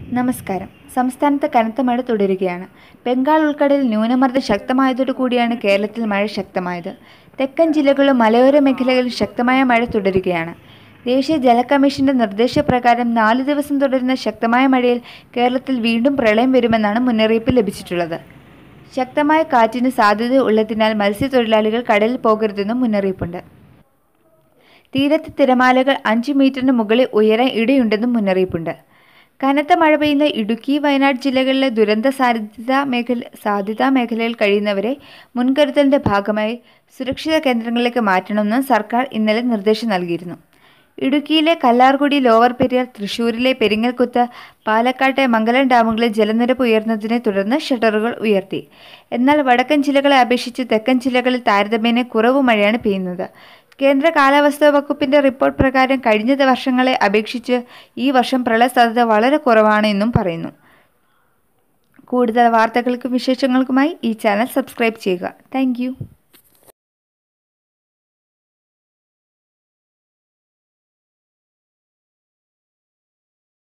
നമസ്കാരം സംസ്ഥാനത്ത് കനത്ത മഴ തുടരുകയാണ് ബംഗാൾ ഉൾക്കടലിൽ ന്യൂനമർദ്ദം ശക്തമായതോടുകൂടിയാണ് കേരളത്തിൽ മഴ ശക്തമായത് തെക്കൻ ജില്ലകളിലും മലയോര മേഖലകളിൽ ശക്തമായ മഴ തുടരുകയാണ് ദേശീയ ജല കമ്മീഷന്റെ നിർദ്ദേശപ്രകാരം നാല് ദിവസം തുടരുന്ന ശക്തമായ മഴയിൽ കേരളത്തിൽ വീണ്ടും പ്രളയം വരുമെന്നാണ് മുന്നറിയിപ്പ് ലഭിച്ചിട്ടുള്ളത് ശക്തമായ കാറ്റിന് സാധ്യത ഉള്ളതിനാൽ മത്സ്യത്തൊഴിലാളികൾ കടലിൽ പോകരുതെന്നും മുന്നറിയിപ്പുണ്ട് തീരത്ത് തിരമാലകൾ അഞ്ച് മീറ്ററിന് മുകളിൽ ഉയരാൻ ഇടയുണ്ടെന്നും മുന്നറിയിപ്പുണ്ട് കനത്ത മഴ പെയ്യുന്ന ഇടുക്കി വയനാട് ജില്ലകളിലെ ദുരന്ത സാധ്യതാ മേഖല സാധ്യതാ മേഖലയിൽ കഴിയുന്നവരെ മുൻകരുതലിന്റെ ഭാഗമായി സുരക്ഷിത കേന്ദ്രങ്ങളിലേക്ക് മാറ്റണമെന്ന് സർക്കാർ ഇന്നലെ നിർദ്ദേശം നൽകിയിരുന്നു ഇടുക്കിയിലെ കല്ലാർകുടി ലോവർ പെരിയാർ തൃശൂരിലെ പെരിങ്ങൽകുത്ത് പാലക്കാട്ടെ മംഗലം ഡാമുകളിൽ ജലനിരപ്പ് ഉയർന്നതിനെ തുടർന്ന് ഷട്ടറുകൾ ഉയർത്തി എന്നാൽ വടക്കൻ ജില്ലകളെ അപേക്ഷിച്ച് തെക്കൻ ജില്ലകളിൽ താരതമ്യേന കുറവ് മഴയാണ് പെയ്യുന്നത് കേന്ദ്ര കാലാവസ്ഥാ വകുപ്പിന്റെ റിപ്പോർട്ട് പ്രകാരം കഴിഞ്ഞ വർഷങ്ങളെ അപേക്ഷിച്ച് ഈ വർഷം പ്രളയ സാധ്യത വളരെ കുറവാണ് എന്നും പറയുന്നു കൂടുതൽ വാർത്തകൾക്കും വിശേഷങ്ങൾക്കുമായി ഈ ചാനൽ സബ്സ്ക്രൈബ് ചെയ്യുക താങ്ക്